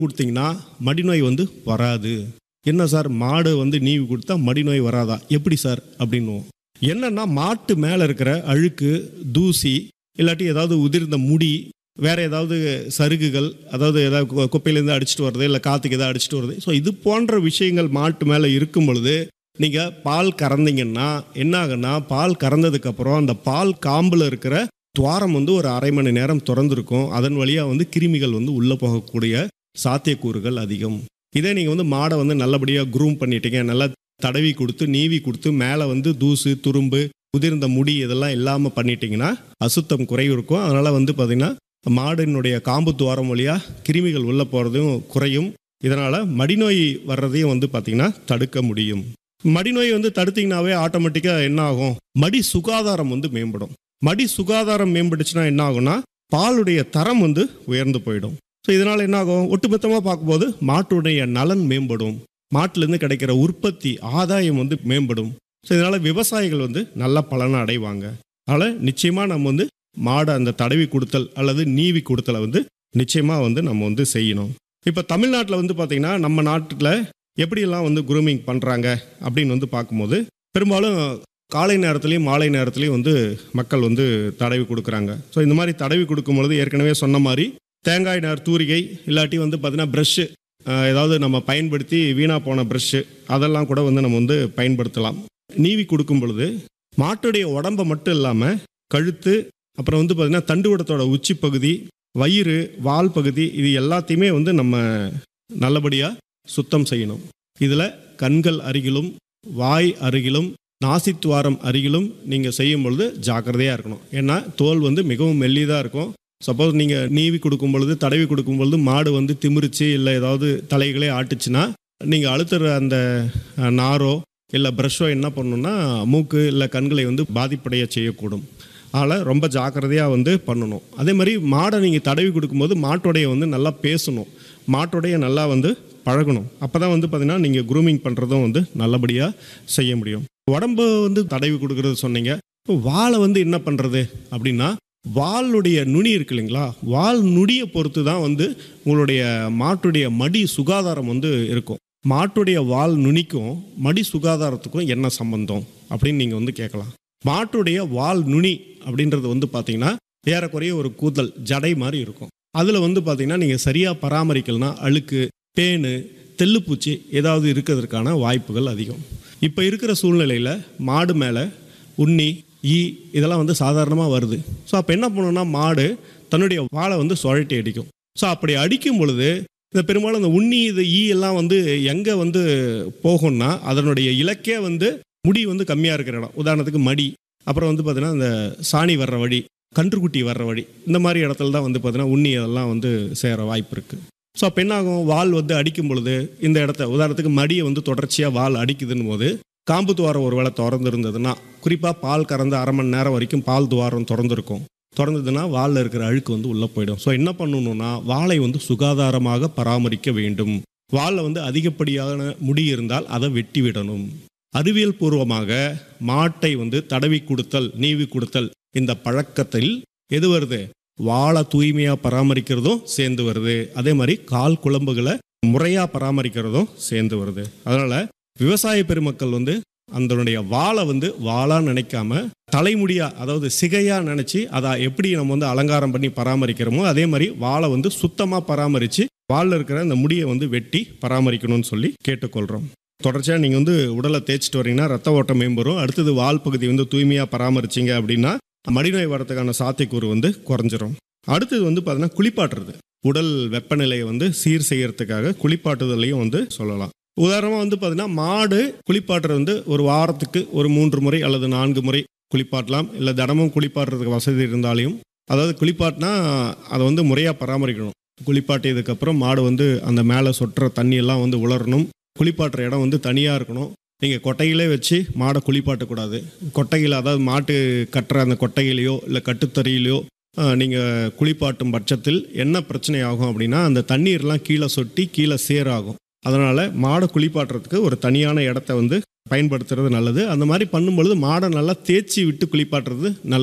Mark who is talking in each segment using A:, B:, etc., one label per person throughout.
A: கொடுத்தீங்கன்னா மடிநோய் வந்து வராது என்ன சார் மாடு வந்து நீவி கொடுத்தா மடிநோய் வராதா எப்படி சார் அப்படின்னுவோம் என்னன்னா மாட்டு மேலே இருக்கிற அழுக்கு தூசி இல்லாட்டி ஏதாவது உதிர்ந்த முடி வேற ஏதாவது சருகுகள் அதாவது ஏதாவது கு- குப்பையிலேருந்து அடிச்சிட்டு வருது இல்லை காற்றுக்கு ஏதாவது அடிச்சிட்டு வருது ஸோ இது போன்ற விஷயங்கள் மாட்டு மேலே இருக்கும் பொழுது நீங்கள் பால் கறந்தீங்கன்னா என்ன ஆகுன்னா பால் கறந்ததுக்கப்புறம் அந்த பால் காம்பில் இருக்கிற துவாரம் வந்து ஒரு அரை மணி நேரம் திறந்திருக்கும் அதன் வழியாக வந்து கிருமிகள் வந்து உள்ளே போகக்கூடிய சாத்தியக்கூறுகள் அதிகம் இதே நீங்கள் வந்து மாடை வந்து நல்லபடியாக க்ரூம் பண்ணிட்டீங்க நல்லா தடவி கொடுத்து நீவி கொடுத்து மேலே வந்து தூசு துரும்பு உதிர்ந்த முடி இதெல்லாம் இல்லாமல் பண்ணிட்டீங்கன்னா அசுத்தம் குறைவு இருக்கும் அதனால் வந்து பார்த்திங்கன்னா மாடினுடைய காம்பு துவாரம் வழியாக கிருமிகள் உள்ளே போகிறதும் குறையும் இதனால் மடிநோய் வர்றதையும் வந்து பார்த்திங்கன்னா தடுக்க முடியும் மடிநோய் வந்து தடுத்தீங்கன்னாவே ஆட்டோமேட்டிக்காக என்ன ஆகும் மடி சுகாதாரம் வந்து மேம்படும் மடி சுகாதாரம் மேம்பட்டுச்சுன்னா என்ன ஆகும்னா பாலுடைய தரம் வந்து உயர்ந்து போயிடும் ஸோ இதனால் என்ன ஆகும் ஒட்டுமொத்தமாக பார்க்கும்போது மாட்டுடைய நலன் மேம்படும் மாட்டிலேருந்து கிடைக்கிற உற்பத்தி ஆதாயம் வந்து மேம்படும் ஸோ இதனால் விவசாயிகள் வந்து நல்ல பலனை அடைவாங்க அதனால் நிச்சயமாக நம்ம வந்து மாடை அந்த தடவி கொடுத்தல் அல்லது நீவி கொடுத்தலை வந்து நிச்சயமாக வந்து நம்ம வந்து செய்யணும் இப்போ தமிழ்நாட்டில் வந்து பார்த்திங்கன்னா நம்ம நாட்டில் எப்படியெல்லாம் வந்து குரூமிங் பண்ணுறாங்க அப்படின்னு வந்து பார்க்கும்போது பெரும்பாலும் காலை நேரத்துலையும் மாலை நேரத்துலையும் வந்து மக்கள் வந்து தடவி கொடுக்குறாங்க ஸோ இந்த மாதிரி தடவி கொடுக்கும்பொழுது ஏற்கனவே சொன்ன மாதிரி தேங்காய் நார் தூரிகை இல்லாட்டி வந்து பார்த்தீங்கன்னா ப்ரஷ்ஷு ஏதாவது நம்ம பயன்படுத்தி வீணாக போன ப்ரஷ்ஷு அதெல்லாம் கூட வந்து நம்ம வந்து பயன்படுத்தலாம் நீவி கொடுக்கும் பொழுது மாட்டுடைய உடம்பை மட்டும் இல்லாமல் கழுத்து அப்புறம் வந்து பார்த்திங்கன்னா தண்டுவடத்தோட உச்சி பகுதி வயிறு வால் பகுதி இது எல்லாத்தையுமே வந்து நம்ம நல்லபடியாக சுத்தம் செய்யணும் இதில் கண்கள் அருகிலும் வாய் அருகிலும் நாசித்துவாரம் அருகிலும் நீங்கள் செய்யும் பொழுது ஜாக்கிரதையாக இருக்கணும் ஏன்னா தோல் வந்து மிகவும் மெல்லிதாக இருக்கும் சப்போஸ் நீங்கள் நீவி கொடுக்கும் பொழுது தடவி கொடுக்கும் பொழுது மாடு வந்து திமிரிச்சு இல்லை ஏதாவது தலைகளே ஆட்டுச்சுன்னா நீங்கள் அழுத்துற அந்த அஹ், நாரோ இல்லை ப்ரஷ்ஷோ என்ன பண்ணணும்னா மூக்கு இல்லை கண்களை வந்து பாதிப்படைய செய்யக்கூடும் அதனால் ரொம்ப ஜாக்கிரதையாக வந்து பண்ணணும் அதே மாதிரி மாடை நீங்கள் தடவி கொடுக்கும்போது மாட்டோடைய வந்து நல்லா பேசணும் மாட்டோடைய நல்லா வந்து பழகணும் அப்போ தான் வந்து பார்த்தீங்கன்னா நீங்கள் க்ரூமிங் பண்ணுறதும் வந்து நல்லபடியாக செய்ய முடியும் உடம்பு வந்து தடவி கொடுக்குறது சொன்னீங்க இப்போ வாலை வந்து என்ன பண்ணுறது அப்படின்னா வாளுடைய நுனி இருக்கு இல்லைங்களா வால் நுடியை பொறுத்து தான் வந்து உங்களுடைய மாட்டுடைய மடி சுகாதாரம் வந்து இருக்கும் மாட்டுடைய வால் நுனிக்கும் மடி சுகாதாரத்துக்கும் என்ன சம்பந்தம் அப்படின்னு நீங்கள் வந்து கேட்கலாம் மாட்டுடைய வால் நுனி அப்படின்றது வந்து பார்த்தீங்கன்னா ஏறக்குறைய ஒரு கூந்தல் ஜடை மாதிரி இருக்கும் அதில் வந்து பார்த்தீங்கன்னா நீங்கள் சரியாக பராமரிக்கலனா அழுக்கு பேனு தெள்ளுப்பூச்சி ஏதாவது இருக்கிறதுக்கான வாய்ப்புகள் அதிகம் இப்போ இருக்கிற சூழ்நிலையில் மாடு மேலே உண்ணி ஈ இதெல்லாம் வந்து சாதாரணமாக வருது ஸோ அப்போ என்ன பண்ணணும்னா மாடு தன்னுடைய வாழை வந்து சுழட்டி அடிக்கும் ஸோ அப்படி அடிக்கும் பொழுது இந்த பெரும்பாலும் இந்த உண்ணி இது ஈ எல்லாம் வந்து எங்கே வந்து போகும்னா அதனுடைய இலக்கே வந்து முடி வந்து கம்மியாக இருக்கிற இடம் உதாரணத்துக்கு மடி அப்புறம் வந்து பார்த்தீங்கன்னா இந்த சாணி வர்ற வழி கன்றுக்குட்டி வர்ற வழி இந்த மாதிரி இடத்துல தான் வந்து பார்த்தீங்கன்னா உண்ணி அதெல்லாம் வந்து சேர வாய்ப்பு இருக்குது ஸோ அப்போ என்ன ஆகும் வால் வந்து அடிக்கும் பொழுது இந்த இடத்த உதாரணத்துக்கு மடியை வந்து தொடர்ச்சியாக வால் அடிக்குதுன்னு போது காம்பு துவாரம் ஒரு வேளை திறந்து இருந்ததுன்னா குறிப்பாக பால் கறந்து அரை மணி நேரம் வரைக்கும் பால் துவாரம் திறந்துருக்கும் திறந்ததுன்னா வாலில் இருக்கிற அழுக்கு வந்து உள்ளே போயிடும் ஸோ என்ன பண்ணணும்னா வாளை வந்து சுகாதாரமாக பராமரிக்க வேண்டும் வாலில் வந்து அதிகப்படியான முடி இருந்தால் அதை வெட்டி விடணும் அறிவியல் பூர்வமாக மாட்டை வந்து தடவி கொடுத்தல் நீவி கொடுத்தல் இந்த பழக்கத்தில் எது வருது வாழை தூய்மையாக பராமரிக்கிறதும் சேர்ந்து வருது அதே மாதிரி கால் குழம்புகளை முறையாக பராமரிக்கிறதும் சேர்ந்து வருது அதனால் விவசாய பெருமக்கள் வந்து அதனுடைய வாழை வந்து வாளா நினைக்காம தலைமுடியா அதாவது சிகையா நினைச்சு அதை எப்படி நம்ம வந்து அலங்காரம் பண்ணி பராமரிக்கிறோமோ அதே மாதிரி வாழை வந்து சுத்தமாக பராமரித்து வாலில் இருக்கிற அந்த முடியை வந்து வெட்டி பராமரிக்கணும்னு சொல்லி கேட்டுக்கொள்கிறோம் தொடர்ச்சியாக நீங்கள் வந்து உடலை தேய்ச்சிட்டு வரீங்கன்னா ரத்த ஓட்டம் மேம்படும் அடுத்தது வால் பகுதி வந்து தூய்மையாக பராமரிச்சிங்க அப்படின்னா மடிநோய் வரதுக்கான சாத்தியக்கூறு வந்து குறைஞ்சிரும் அடுத்தது வந்து பார்த்தீங்கன்னா குளிப்பாட்டுறது உடல் வெப்பநிலையை வந்து சீர் செய்யறதுக்காக குளிப்பாட்டுதலையும் வந்து சொல்லலாம் உதாரணமாக வந்து பார்த்தீங்கன்னா மாடு குளிப்பாட்டுறது வந்து ஒரு வாரத்துக்கு ஒரு மூன்று முறை அல்லது நான்கு முறை குளிப்பாட்டலாம் இல்லை தினமும் குளிப்பாட்டுறதுக்கு வசதி இருந்தாலையும் அதாவது குளிப்பாட்டினா அதை வந்து முறையாக பராமரிக்கணும் குளிப்பாட்டியதுக்கப்புறம் மாடு வந்து அந்த மேலே சொட்டுற தண்ணியெல்லாம் வந்து உலரணும் குளிப்பாட்டுற இடம் வந்து தனியாக இருக்கணும் நீங்கள் கொட்டையிலே வச்சு மாடை குளிப்பாட்டக்கூடாது கொட்டையில் அதாவது மாட்டு கட்டுற அந்த கொட்டையிலையோ இல்லை கட்டுத்தறியிலையோ நீங்கள் குளிப்பாட்டும் பட்சத்தில் என்ன பிரச்சனை ஆகும் அப்படின்னா அந்த தண்ணீர்லாம் கீழே சொட்டி கீழே சேராகும் அதனால் மாடை குளிப்பாட்டுறதுக்கு ஒரு தனியான இடத்த வந்து பயன்படுத்துறது நல்லது அந்த மாதிரி பண்ணும்பொழுது மாடை நல்லா தேய்ச்சி விட்டு குளிப்பாட்டுறது நல்லது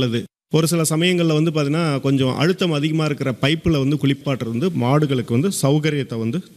A: ஒரு சில சமயங்களில் வந்து பார்த்தீங்கன்னா கொஞ்சம் அழுத்தம் அதிகமாக இருக்கிற பைப்பில் வந்து குளிப்பாட்டுறது வந்து மாடுகளுக்கு வந்து சௌகரியத்தை வந்து